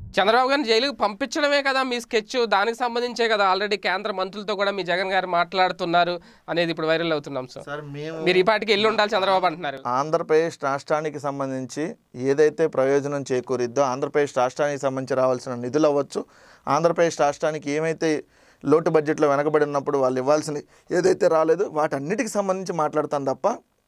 చంద్రబాబు గారిని జైలుకి పంపించడమే కదా మీ స్కెచ్ దానికి సంబంధించే కదా ఆల్రెడీ కేంద్ర మంత్రులతో కూడా మీ జగన్ గారు మాట్లాడుతున్నారు అనేది ఇప్పుడు వైరల్ అవుతున్నాం సార్ సార్ మేము మీరు ఈ పాటికి ఎల్లు ఉండాలి చంద్రబాబు అంటున్నారు ఆంధ్రప్రదేశ్ రాష్ట్రానికి సంబంధించి ఏదైతే ప్రయోజనం చేకూరిద్దో ఆంధ్రప్రదేశ్ రాష్ట్రానికి సంబంధించి రావాల్సిన నిధులు అవ్వచ్చు ఆంధ్రప్రదేశ్ రాష్ట్రానికి ఏమైతే లోటు బడ్జెట్లో వెనకబడి ఉన్నప్పుడు వాళ్ళు ఇవ్వాల్సిన ఏదైతే రాలేదో వాటన్నిటికి సంబంధించి మాట్లాడతాం తప్ప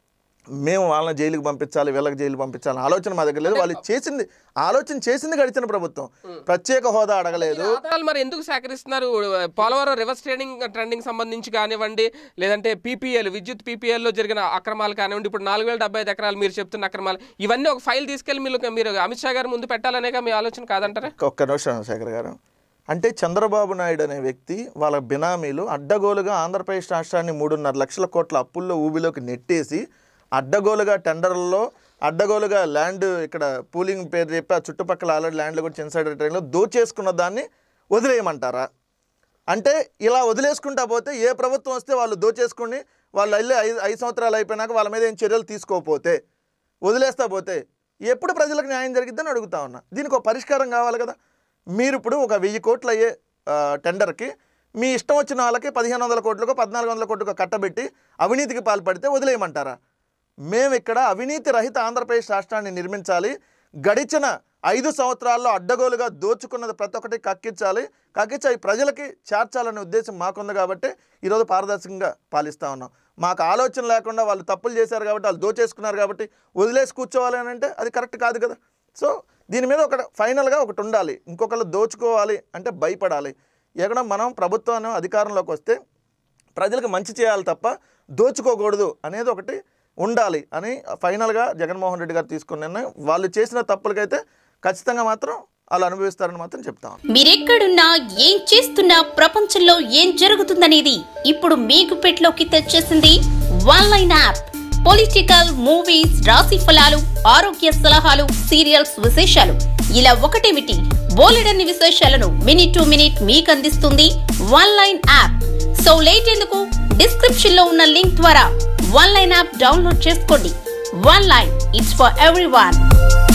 మేము వాళ్ళని జైలుకి పంపించాలి వీళ్ళకి జైలు పంపించాలి ఆలోచన మా దగ్గర లేదు వాళ్ళు చేసింది ఆలోచన చేసింది గడిచిన ప్రభుత్వం ప్రత్యేక హోదా అడగలేదు ఆధారాలు మరి ఎందుకు సేకరిస్తున్నారు పోలవరం రివర్స్ ట్రేడింగ్ ట్రెండింగ్ సంబంధించి కానివ్వండి లేదంటే పీపీఎల్ విద్యుత్ పీపీఎల్ లో జరిగిన అక్రమాలు కానివ్వండి ఇప్పుడు నాలుగు వేల డెబ్బై ఐదు ఎకరాలు మీరు చెప్తున్న అక్రమాలు ఇవన్నీ ఒక ఫైల్ తీసుకెళ్లి మీరు మీరు అమిత్ షా గారు ముందు పెట్టాలనేగా మీ ఆలోచన కాదంటారా ఒక్క నిమిషం శేఖర్ గారు అంటే చంద్రబాబు నాయుడు అనే వ్యక్తి వాళ్ళ బినామీలు అడ్డగోలుగా ఆంధ్రప్రదేశ్ రాష్ట్రాన్ని మూడున్నర లక్షల కోట్ల అప్పుల్లో ఊబిలోకి నెట్టేసి అడ్డగోలుగా టెండర్లలో అడ్డగోలుగా ల్యాండ్ ఇక్కడ పూలింగ్ పేరు చెప్పి ఆ చుట్టుపక్కల ఆల్రెడీ ల్యాండ్లు కూడా చిన్నసైడ్ ట్రైన్లో దోచేసుకున్న దాన్ని వదిలేయమంటారా అంటే ఇలా వదిలేసుకుంటా పోతే ఏ ప్రభుత్వం వస్తే వాళ్ళు దోచేసుకుని వాళ్ళు వెళ్ళి ఐదు ఐదు సంవత్సరాలు అయిపోయినాక వాళ్ళ మీద ఏం చర్యలు తీసుకోకపోతే వదిలేస్తా పోతే ఎప్పుడు ప్రజలకు న్యాయం జరిగిద్దని అడుగుతా ఉన్నా దీనికి ఒక పరిష్కారం కావాలి కదా మీరు ఇప్పుడు ఒక వెయ్యి కోట్లు అయ్యే ఆ, టెండర్కి మీ ఇష్టం వచ్చిన వాళ్ళకి పదిహేను వందల కోట్లకు పద్నాలుగు వందల కోట్లకు కట్టబెట్టి అవినీతికి పాల్పడితే వదిలేయమంటారా మేము ఇక్కడ అవినీతి రహిత ఆంధ్రప్రదేశ్ రాష్ట్రాన్ని నిర్మించాలి గడిచిన ఐదు సంవత్సరాల్లో అడ్డగోలుగా దోచుకున్నది ప్రతి ఒక్కటి కక్కించాలి కక్కించి అవి ప్రజలకి చేర్చాలనే ఉద్దేశం మాకుంది కాబట్టి ఈరోజు పారదర్శకంగా పాలిస్తూ ఉన్నాం మాకు ఆలోచన లేకుండా వాళ్ళు తప్పులు చేశారు కాబట్టి వాళ్ళు దోచేసుకున్నారు కాబట్టి వదిలేసి కూర్చోవాలి అని అంటే అది కరెక్ట్ కాదు కదా సో దీని మీద ఒక ఫైనల్గా ఒకటి ఉండాలి ఇంకొకళ్ళు దోచుకోవాలి అంటే భయపడాలి ఎక్కడ మనం ప్రభుత్వం అధికారంలోకి వస్తే ప్రజలకు మంచి చేయాలి తప్ప దోచుకోకూడదు అనేది ఒకటి ఉండాలి అని ఫైనల్గా జగన్మోహన్ రెడ్డి గారు తీసుకున్న నిర్ణయం వాళ్ళు చేసిన తప్పులకైతే ఖచ్చితంగా మాత్రం వాళ్ళు అనుభవిస్తారని మాత్రం చెప్తాం మీరెక్కడున్నా ఏం చేస్తున్నా ప్రపంచంలో ఏం జరుగుతుందనేది ఇప్పుడు మీకు పెట్లోకి తెచ్చేసింది one line app political movies రాశి ఫలాలు ఆరోగ్య సలహాలు సీరియల్స్ విశేషాలు ఇలా ఒకటేమిటి బోలెడన్ని విశేషాలను మినిట్ టు మినిట్ మీకు అందిస్తుంది one line app so late ఎందుకు డిస్క్రిప్షన్ లో ఉన్న లింక్ ద్వారా వన్ లైన్ యాప్ డౌన్లోడ్ చేసుకోండి one line it's for every